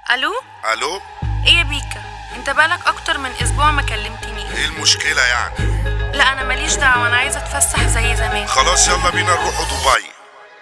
الو الو ايه يا بيكا انت بقالك اكتر من اسبوع ما كلمتنيش ايه المشكلة يعني لا انا ماليش دعوه انا عايزه اتفسح زي زمان خلاص يلا بينا نروح دبي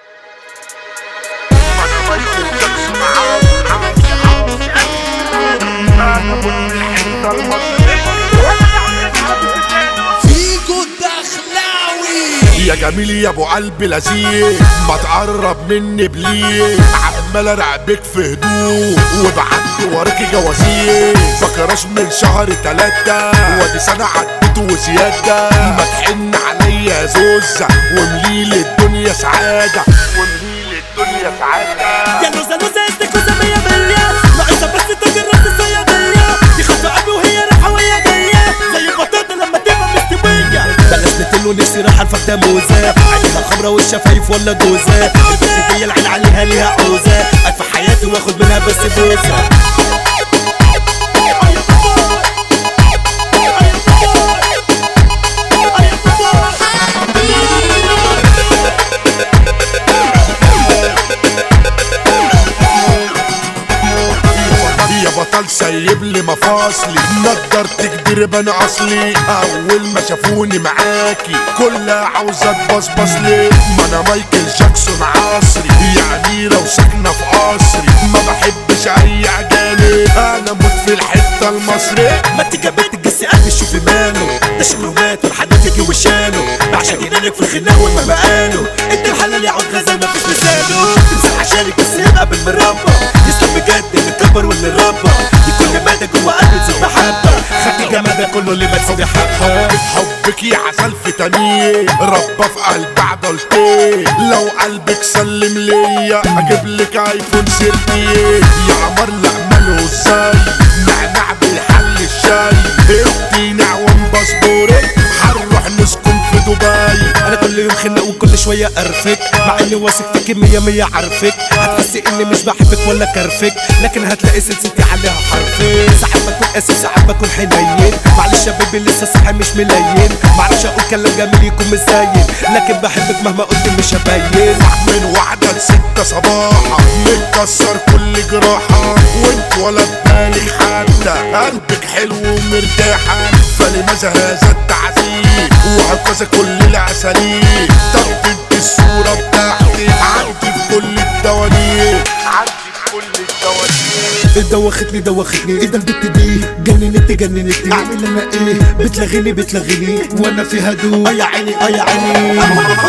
فيجو الدخلاوي يا جميل يا ابو قلب لذيذ ما تقرب مني بليه عمال ارعبك في هدوء وبعدي وراكي جوازير فكراش من شهر تلاتة وادي سنة عدت وزيادة ما تحن عليا يا زوزة ومليل الدنيا سعادة ومليل الدنيا سعادة يا لوزة لوزة استكوزة مية مية ناقصة بس تجرب الصيادية دي خطوة قلبي وهي رايحة وهي جاية زي البطاطا لما تبقى مستوية بلاش نتلو نفسي رايحة الفخدة موزة عينيها خضرا والشفايف ولا جوزة البنت دي العين عليها ليها عوزة أدفع حياتي واخد منها بس بوزة يا بطل سايب لي مفاصلي نقدر تقدر انا اصلي اول ما شافوني معاكي كلها عاوزه تبصبص لي ما انا مايكل جاكسون عصري يعني لو ساكنه في قصري ما بحبش اي اجانب انا موت في الحته المصري ما تيجي بنت تجسي قلبي شوفي ماله ده شكله مات والحدث يجي وشاله بعشق جنانك في الخناق وما بقاله انت الحلال يعود غزال مفيش مثاله تمسح عشانك بس يبقى بالمربى يسلم بجد اللي كبر واللي ربى دي كل مادة جوه قلبي تزيد محبة خدي جمال ده كله اللي ما تسيبي حبة حبك يا عسل في تانية ربى في قلب عضلتي لو قلبك سلم ليا اجيب لك ايفون سيرتي يا قمر لا ماله ازاي نعناع بيحل الشاي ادي نعوم باسبورك هنروح نسكن في دبي انا كل يوم خناق وكل شويه ارفك مع اني واثق فيك مية مية عارفك هتحسي اني مش بحبك ولا كرفك لكن هتلاقي سلسلتي عليها حرفين ساعات بكون اسف ساعات بكون حنين معلش يا بيبي لسه صاحي مش ملين معرفش اقول كلام جميل يكون مش زين لكن بحبك مهما قلت مش هبين من واحدة لستة صباحا متكسر كل جراحة وانت ولا ببالك حتى قلبك حلو ومرتاحة فلماذا هذا التعذيب وعكازة كل العساليب طب انت الصورة بتاعتي عندي في كل الدوانيب عندي في كل الدوانيب دوختني دوختني ايه ده البت دي جننت جننتني اعمل انا ايه بتلغيني بتلغيني وانا في هدوء اه يا عيني اه يا عيني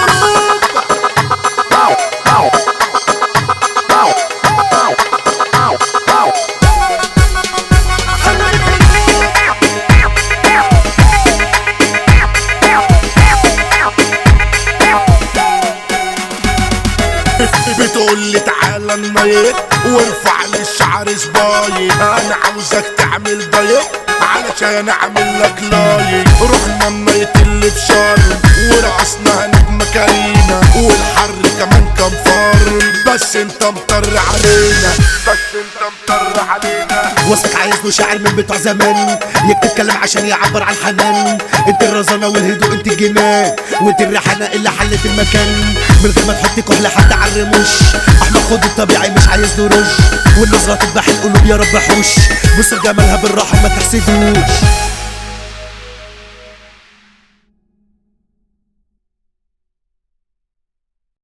بتقول لي تعالى النايت وارفع لي الشعر صبايك انا عاوزك تعمل دايت علشان اعمل لك لايك رحنا النايت اللي في شرم ورقصنا هناك مكارينا والحر كمان كان فر بس انت مطر علينا بس انت مطر علينا وصفك عايز له شاعر من بتوع زمان يكتب كلام عشان يعبر عن حنان انت الرزانه والهدوء انت الجنان وانت الريحانه اللي حلت المكان من غير ما تحطي كحل حتى على الرموش احمد خد الطبيعي مش عايز له رش والنظره تذبح القلوب يا رب حوش بص جمالها بالراحه ما تحسدوش